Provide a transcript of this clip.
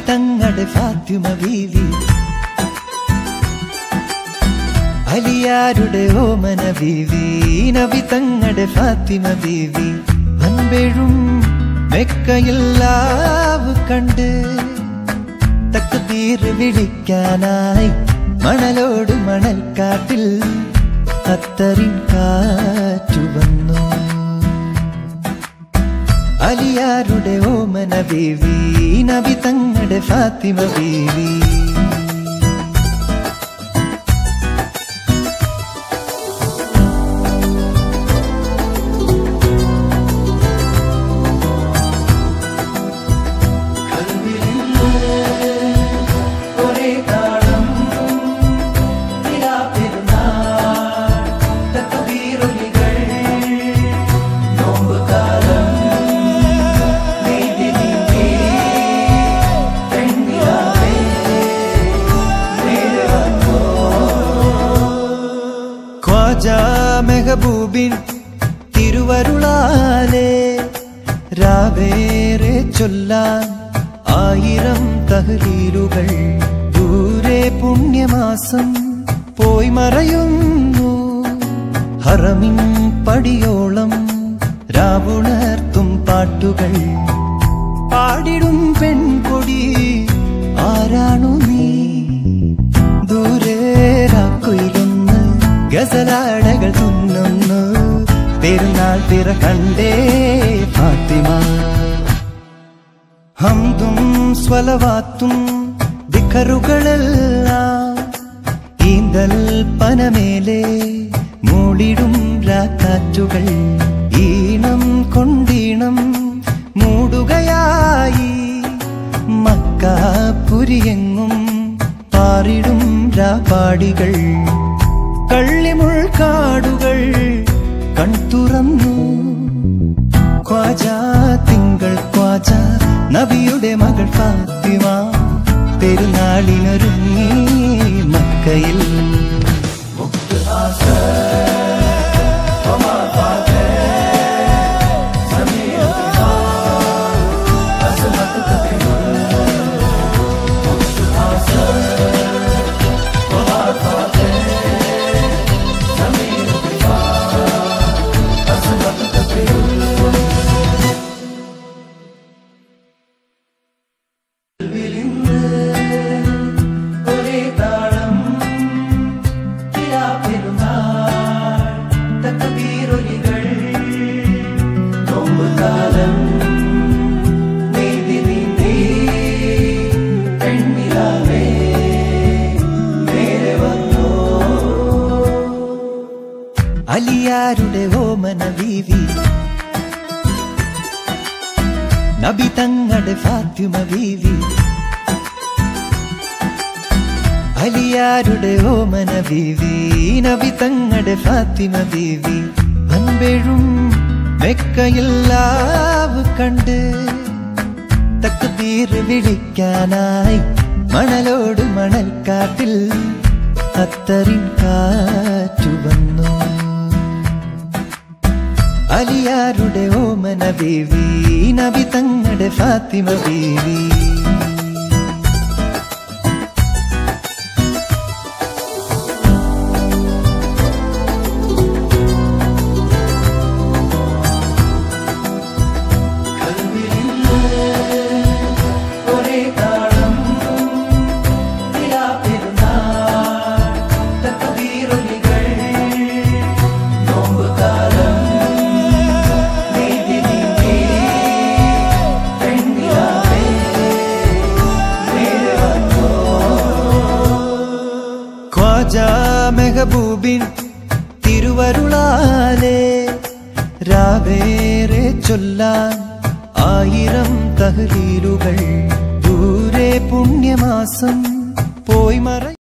തങ്ങടെ ഫാത്തിമ ബീവി അലിയാരുടെ ഓമന ബീവി നബി തങ്ങടെ ഫാത്തിമ ബീവി അൻപെഴും മെക്കയില്ലാവ് കണ്ട് തക്കുതീർ വിളിക്കാനായി മണലോട് മണൽക്കാട്ടിൽ അത്തറിൻ കാറ്റു വന്നു അലിയാരുടെ ഓമന ബീവി നബി തങ്ങടെ ഫാത്തിമ ബീവി ഒരേ താളം പെരുന്നാൾ തക്കബീറൊലികൾ നോമ്പുകാലം നീതി നീതി പെണ്ണിലാവേ നേരെ വന്നോ ഖ്വാജ മെഹബൂബിൻ തിരുവരുളാലേ രാവേറെ ചൊല്ലാൻ ആയിരം തഹലീലുകൾ ദൂരെ പുണ്യമാസം പോയി മറയുന്നു ഹറമിൻ പടിയോളം രാവുണർത്തും പാട്ടുകൾ പാടിടും പെൺകൊടി ആരാണു നീ ദൂരേരാക്കുയിലൊന്ന് ഗസലാടകൾ തുന്നുന്നു പെരുന്നാൾ പിറ കണ്ടേ ഫാത്തിമ ഹംദും സ്വലവാത്തും ദിഖറുകളെല്ലാം ഈന്തൽ പനമേലെ മൂടിടും രാക്കാറ്റുകൾ ഈണം കൊണ്ടീണം മൂടുകയായി മക്കാപുരിയെങ്ങും പാറിടും രാപാടികൾ കള്ളിമുൾക്കാടുകൾ കൺതുറന്നു ഖ്വാജ തിങ്കൾ ഖ്വാജ നബിയുടെ മകൾ ഫാത്തിമ പെരുന്നാളിനൊരുങ്ങി മക്കയിൽ ഒരേ താളം പെരുന്നാൾ തക്കബീറൊലികൾ നോമ്പുകാലം നീതി നീതി പെണ്ണിലാവേ നേരെ വന്നോ അലിയാരുടെ ഓമന ബീവി നബി തങ്ങടെ ഫാത്തിമ ബീവി അലിയാരുടെ ഓമന ബീവി നബി തങ്ങടെ ഫാത്തിമ ബീവി അൻപെഴും മെക്കയില്ലാവ് കണ്ട് തക്കുതീർ വിളിക്കാനായി മണലോട് മണൽക്കാട്ടിൽ അത്തറിൻ കാറ്റു വന്നു അലിയാരുടെ ഓമന ബീവി നബി തങ്ങടെ ഫാത്തിമ ബീവി ഒരേ താളം പെരുന്നാൾ തക്കബീറൊലികൾ നോമ്പുകാലം നീതി നീതി പെണ്ണിലാവേ നേരെ വന്നോ ഖ്വാജ മെഹബൂബിൻ തിരുവരുളാലേ രാവേറെ ചൊല്ലാൻ ആയിരം തഹലീലുകൾ ദൂരെ പുണ്യമാസം പോയി മറ